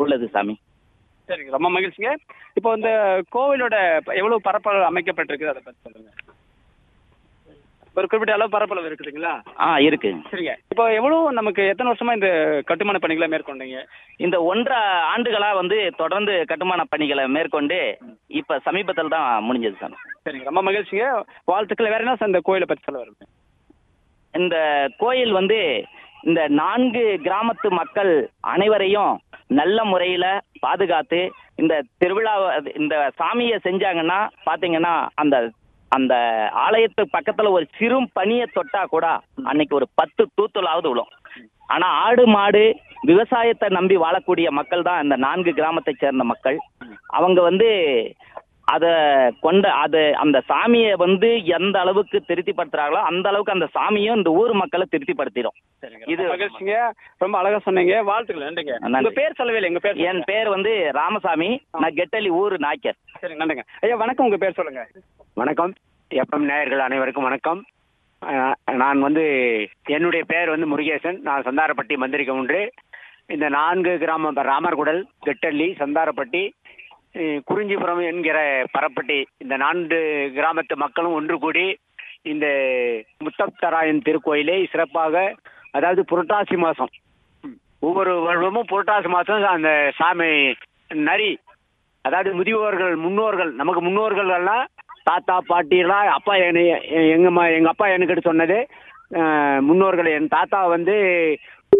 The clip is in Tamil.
உள்ளது சாமி சரிங்க ரொம்ப மகிழ்ச்சிங்க இப்போ இந்த கோவிலோட எவ்வளவு பரப்பளவு அமைக்கப்பட்டிருக்கு அதை பத்தி சொல்லுங்க ஒரு குறிப்பிட்ட அளவு பரப்பளவு இருக்குதுங்களா ஆ இருக்கு சரிங்க இப்போ எவ்வளவு நமக்கு எத்தனை வருஷமா இந்த கட்டுமான பணிகளை மேற்கொண்டீங்க இந்த ஒன்றரை ஆண்டுகளா வந்து தொடர்ந்து கட்டுமான பணிகளை மேற்கொண்டு இப்ப சமீபத்தில் தான் முடிஞ்சது சாமி சரிங்க ரொம்ப மகிழ்ச்சிங்க வாழ்த்துக்கள் வேற என்ன சார் இந்த கோயிலை பத்தி சொல்ல வருங்க இந்த கோயில் வந்து இந்த நான்கு கிராமத்து மக்கள் அனைவரையும் நல்ல முறையில பாதுகாத்து இந்த திருவிழாவை இந்த சாமியை செஞ்சாங்கன்னா பாத்தீங்கன்னா அந்த அந்த ஆலயத்து பக்கத்துல ஒரு சிறு பனியை தொட்டா கூட அன்னைக்கு ஒரு பத்து தூத்தலாவது விழும் ஆனா ஆடு மாடு விவசாயத்தை நம்பி வாழக்கூடிய மக்கள் தான் இந்த நான்கு கிராமத்தை சேர்ந்த மக்கள் அவங்க வந்து அத கொண்ட அது அந்த சாமியை வந்து எந்த அளவுக்கு திருப்திப்படுத்துறாங்களோ அந்த அளவுக்கு அந்த சாமியும் இந்த ஊர் மக்களை திருப்திப்படுத்திடும் சரிங்க இது- இது மகிழ்ச்சிங்க ரொம்ப அழகா சொன்னீங்க வாழ்த்துக்கள் நன்றிங்க நன்றி. உங்க பேர் சொல்லவே இல்லை எங்க பேர் என் பேர் வந்து ராமசாமி நான் கெட்டலி ஊர் நாய்க்கர் சரி நன்றிங்க ஐயா வணக்கம் உங்க பேர் சொல்லுங்க வணக்கம் எஃப்எம் நேயர்கள் அனைவருக்கும் வணக்கம் அஹ், நான் வந்து என்னுடைய பெயர் வந்து முருகேசன் நான் சந்தாரப்பட்டி மந்திரிக்க ஒன்று இந்த நான்கு கிராமம் ராமர்குடல் கெட்டள்ளி சந்தாரப்பட்டி அஹ், குறிஞ்சிபுரம் என்கிற பரப்பட்டி இந்த நான்கு கிராமத்து மக்களும் ஒன்று கூடி இந்த முத்தப்தராயன் திருக்கோயிலை சிறப்பாக அதாவது புரட்டாசி மாதம் ஒவ்வொரு வருடமும் புரட்டாசி மாதம் அந்த சாமி நரி அதாவது முதியோர்கள் முன்னோர்கள் நமக்கு முன்னோர்கள் எல்லாம் தாத்தா பாட்டிலாம் அப்பா என்னை எங்கம்மா எங்கள் அப்பா எனக்கு சொன்னது அஹ், முன்னோர்கள் என் தாத்தா வந்து